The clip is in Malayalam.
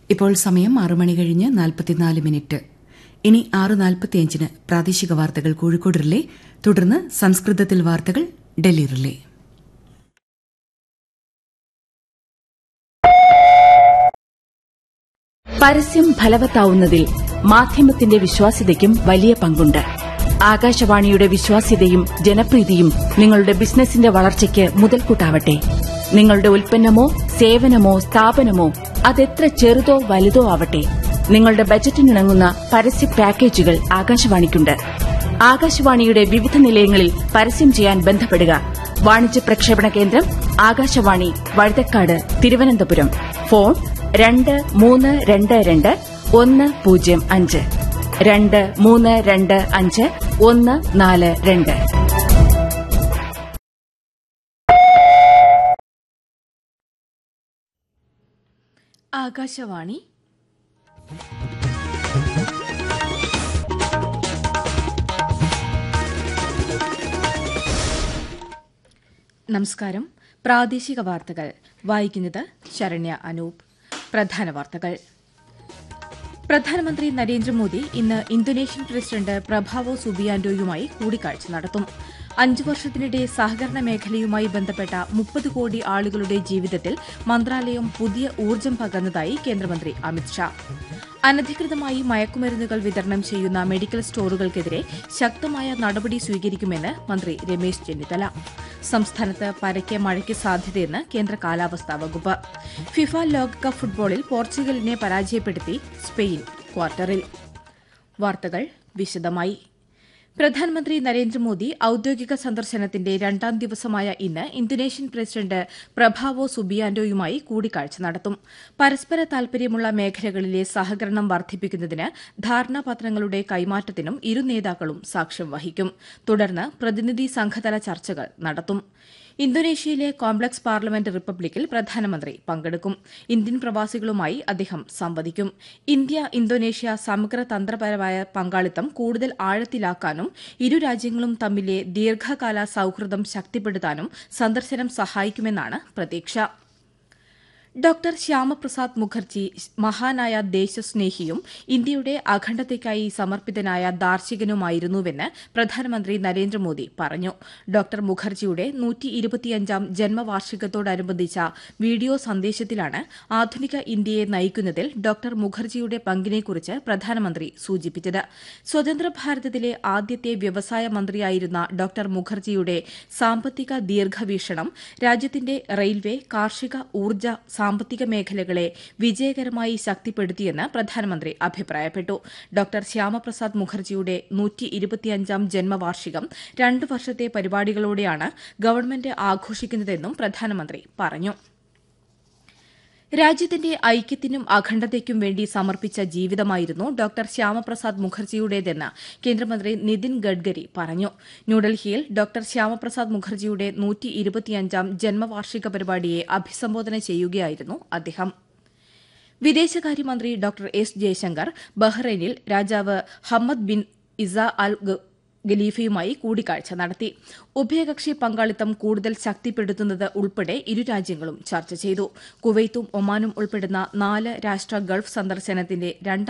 ഇപ്പോൾ സമയം ആറ് മണി കഴിഞ്ഞ് നാൽപ്പത്തിനാല് മിനിറ്റ് ഇനി ആറ് നാൽപ്പത്തിയഞ്ചിന് പ്രാദേശിക വാർത്തകൾ കോഴിക്കോട് റിലേ തുടർന്ന് സംസ്കൃതത്തിൽ വാർത്തകൾ ഡൽഹി റിലേ പരസ്യം ഫലവത്താവുന്നതിൽ മാധ്യമത്തിന്റെ വിശ്വാസ്യതയ്ക്കും വലിയ പങ്കുണ്ട് ആകാശവാണിയുടെ വിശ്വാസ്യതയും ജനപ്രീതിയും നിങ്ങളുടെ ബിസിനസിന്റെ വളർച്ചയ്ക്ക് മുതൽക്കൂട്ടാവട്ടെ നിങ്ങളുടെ ഉൽപ്പന്നമോ സേവനമോ സ്ഥാപനമോ അതെത്ര ചെറുതോ വലുതോ ആവട്ടെ നിങ്ങളുടെ ബജറ്റിനിണങ്ങുന്ന പരസ്യ പാക്കേജുകൾ ആകാശവാണിക്കുണ്ട് ആകാശവാണിയുടെ വിവിധ നിലയങ്ങളിൽ പരസ്യം ചെയ്യാൻ ബന്ധപ്പെടുക വാണിജ്യ പ്രക്ഷേപണ കേന്ദ്രം ആകാശവാണി വഴുതക്കാട് തിരുവനന്തപുരം ഫോൺ രണ്ട് മൂന്ന് രണ്ട് രണ്ട് ഒന്ന് പൂജ്യം അഞ്ച് രണ്ട് മൂന്ന് രണ്ട് അഞ്ച് ഒന്ന് നാല് രണ്ട് ആകാശവാണി നമസ്കാരം പ്രാദേശിക വാർത്തകൾ വായിക്കുന്നത് ശരണ്യ അനൂപ് പ്രധാന വാർത്തകൾ പ്രധാനമന്ത്രി നരേന്ദ്രമോദി ഇന്ന് ഇന്തോനേഷ്യൻ പ്രസിഡന്റ് പ്രഭാവോ സുബിയാന്റോയുമായി കൂടിക്കാഴ്ച നടത്തും അഞ്ചു വർഷത്തിനിടെ സഹകരണ മേഖലയുമായി ബന്ധപ്പെട്ട മുപ്പത് കോടി ആളുകളുടെ ജീവിതത്തിൽ മന്ത്രാലയം പുതിയ ഊർജ്ജം പകർന്നതായി കേന്ദ്രമന്ത്രി അമിത്ഷാ അനധികൃതമായി മയക്കുമരുന്നുകൾ വിതരണം ചെയ്യുന്ന മെഡിക്കൽ സ്റ്റോറുകൾക്കെതിരെ ശക്തമായ നടപടി സ്വീകരിക്കുമെന്ന് മന്ത്രി രമേശ് ചെന്നിത്തല സംസ്ഥാനത്ത് പരക്കെ മഴയ്ക്ക് സാധ്യതയെന്ന് കേന്ദ്ര കാലാവസ്ഥാ വകുപ്പ് ഫിഫ ലോകകപ്പ് ഫുട്ബോളിൽ പോർച്ചുഗലിനെ പരാജയപ്പെടുത്തി സ്പെയിൻ ക്വാർട്ടറിൽ വാർത്തകൾ വിശദമായി പ്രധാനമന്ത്രി നരേന്ദ്രമോദി ഔദ്യോഗിക സന്ദർശനത്തിന്റെ രണ്ടാം ദിവസമായ ഇന്ന് ഇന്തോനേഷ്യൻ പ്രസിഡന്റ് പ്രഭാവോ സുബിയാന്റോയുമായി കൂടിക്കാഴ്ച നടത്തും പരസ്പര താൽപര്യമുള്ള മേഖലകളിലെ സഹകരണം വർദ്ധിപ്പിക്കുന്നതിന് ധാരണാപത്രങ്ങളുടെ കൈമാറ്റത്തിനും ഇരു നേതാക്കളും സാക്ഷ്യം വഹിക്കും തുടർന്ന് പ്രതിനിധി സംഘതല ചർച്ചകൾ നടത്തും ഇന്തോനേഷ്യയിലെ കോംപ്ലക്സ് പാർലമെന്റ് റിപ്പബ്ലിക്കിൽ പ്രധാനമന്ത്രി പങ്കെടുക്കും ഇന്ത്യൻ പ്രവാസികളുമായി അദ്ദേഹം സംവദിക്കും ഇന്ത്യ ഇന്തോനേഷ്യ സമഗ്ര തന്ത്രപരമായ പങ്കാളിത്തം കൂടുതൽ ആഴത്തിലാക്കാനും ഇരു രാജ്യങ്ങളും തമ്മിലെ ദീർഘകാല സൌഹൃദം ശക്തിപ്പെടുത്താനും സന്ദർശനം സഹായിക്കുമെന്നാണ് പ്രതീക്ഷ ഡോക്ടർ ശ്യാമപ്രസാദ് മുഖർജി മഹാനായ ദേശസ്നേഹിയും ഇന്ത്യയുടെ അഖണ്ഡതയ്ക്കായി സമർപ്പിതനായ ദാർശനികനുമായിരുന്നുവെന്ന് പ്രധാനമന്ത്രി നരേന്ദ്രമോദി പറഞ്ഞു ഡോക്ടർ മുഖർജിയുടെ ജന്മവാർഷികത്തോടനുബന്ധിച്ച വീഡിയോ സന്ദേശത്തിലാണ് ആധുനിക ഇന്ത്യയെ നയിക്കുന്നതിൽ ഡോക്ടർ മുഖർജിയുടെ പങ്കിനെക്കുറിച്ച് പ്രധാനമന്ത്രി സൂചിപ്പിച്ചത് സ്വതന്ത്ര ഭാരതത്തിലെ ആദ്യത്തെ വ്യവസായ മന്ത്രിയായിരുന്ന ഡോക്ടർ മുഖർജിയുടെ സാമ്പത്തിക ദീർഘവീക്ഷണം രാജ്യത്തിന്റെ റെയിൽവേ കാർഷിക ഊർജ്ജ സാമ്പത്തിക മേഖലകളെ വിജയകരമായി ശക്തിപ്പെടുത്തിയെന്ന് പ്രധാനമന്ത്രി അഭിപ്രായപ്പെട്ടു ഡോക്ടർ ശ്യാമപ്രസാദ് മുഖർജിയുടെ നൂറ്റിയിരുപത്തിയഞ്ചാം ജന്മവാർഷികം രണ്ടു വർഷത്തെ പരിപാടികളോടെയാണ് ഗവൺമെന്റ് ആഘോഷിക്കുന്നതെന്നും പ്രധാനമന്ത്രി പറഞ്ഞു രാജ്യത്തിന്റെ ഐക്യത്തിനും അഖണ്ഡതയ്ക്കും വേണ്ടി സമർപ്പിച്ച ജീവിതമായിരുന്നു ഡോക്ടർ ശ്യാമപ്രസാദ് മുഖർജിയുടേതെന്ന് കേന്ദ്രമന്ത്രി നിതിൻ ഗഡ്കരി പറഞ്ഞു ന്യൂഡൽഹിയിൽ ഡോക്ടർ ശ്യാമപ്രസാദ് മുഖർജിയുടെ നൂറ്റിയിരുപത്തിയഞ്ചാം ജന്മവാർഷിക പരിപാടിയെ അഭിസംബോധന ചെയ്യുകയായിരുന്നു അദ്ദേഹം വിദേശകാര്യമന്ത്രി ഡോക്ടർ എസ് ജയശങ്കർ ബഹ്റൈനിൽ രാജാവ് ഹമ്മദ് ബിൻ ഇസ അൽ ഖലീഫയുമായി കൂടിക്കാഴ്ച നടത്തി ഉഭയകക്ഷി പങ്കാളിത്തം കൂടുതൽ ശക്തിപ്പെടുത്തുന്നത് ഉൾപ്പെടെ ഇരു രാജ്യങ്ങളും ചർച്ച ചെയ്തു കുവൈത്തും ഒമാനും ഉൾപ്പെടുന്ന നാല് രാഷ്ട്ര ഗൾഫ് സന്ദർശനത്തിന്റെ രണ്ടാം